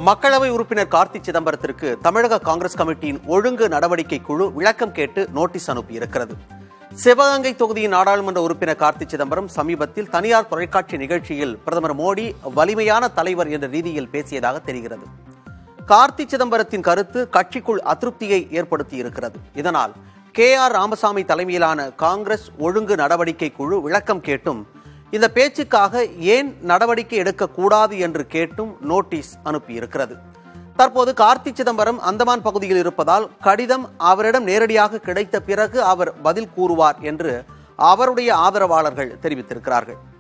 மக்களவை உறுப்பினர் கார்த்தி சிதம்பரத்திற்கு தமிழக காங்கிரஸ் கமிட்டியின் ஒழுங்கு நடவடிக்கை குழு விளக்கம் கேட்டு நோட்டீஸ் அனுப்பியிருக்கிறது சிவகங்கை தொகுதியின் நாடாளுமன்ற உறுப்பினர் கார்த்தி சிதம்பரம் சமீபத்தில் தனியார் தொலைக்காட்சி நிகழ்ச்சியில் பிரதமர் மோடி வலிமையான தலைவர் என்ற ரீதியில் பேசியதாக தெரிகிறது கார்த்தி சிதம்பரத்தின் கருத்து கட்சிக்குள் அதிருப்தியை ஏற்படுத்தி இருக்கிறது இதனால் கே ஆர் ராமசாமி தலைமையிலான காங்கிரஸ் ஒழுங்கு நடவடிக்கை குழு விளக்கம் கேட்டும் இந்த பேச்சுக்காக ஏன் நடவடிக்கை எடுக்கக்கூடாது என்று கேட்டும் நோட்டீஸ் அனுப்பியிருக்கிறது தற்போது கார்த்தி சிதம்பரம் அந்தமான் பகுதியில் இருப்பதால் கடிதம் அவரிடம் நேரடியாக கிடைத்த பிறகு அவர் பதில் கூறுவார் என்று அவருடைய ஆதரவாளர்கள் தெரிவித்திருக்கிறார்கள்